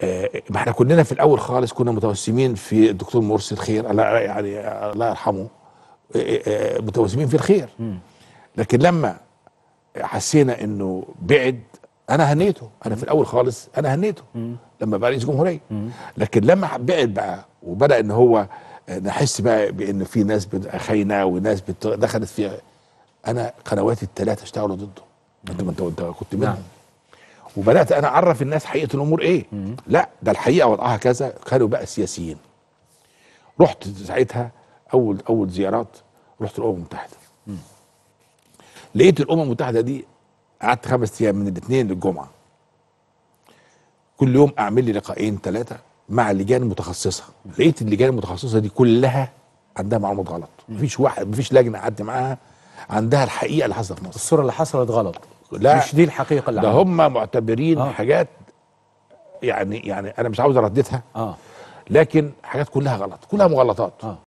آه، ما احنا كلنا في الاول خالص كنا متوسمين في الدكتور مرسي الخير الله يعني الله يرحمه آه، آه، متوسمين في الخير لكن لما حسينا انه بعد انا هنيته انا في الاول خالص انا هنيته لما بقى رئيس جمهوريه لكن لما بعد بقى وبدا ان هو نحس بقى بان في ناس بت- خاينه وناس بت- دخلت فيها انا قنواتي الثلاثه اشتغلوا ضده انت ما انت انت كنت منهم نعم. وبدات انا اعرف الناس حقيقه الامور ايه لا ده الحقيقه وضعها كذا كانوا بقى سياسيين رحت ساعتها اول اول زيارات رحت الامم المتحده لقيت الامم المتحده دي قعدت خمس ايام من الاثنين للجمعه كل يوم اعمل لي لقاءين ثلاثه مع اللجان المتخصصه لقيت اللجان المتخصصه دي كلها عندها معلومات غلط مفيش واحد مفيش لجنه قعدت معاها عندها الحقيقه اللي حصلت في مصر الصوره اللي حصلت غلط لا مش دي الحقيقه اللي ده عملها. هم معتبرين آه. آه. حاجات يعني يعني انا مش عاوز ارددها اه لكن حاجات كلها غلط كلها مغالطات اه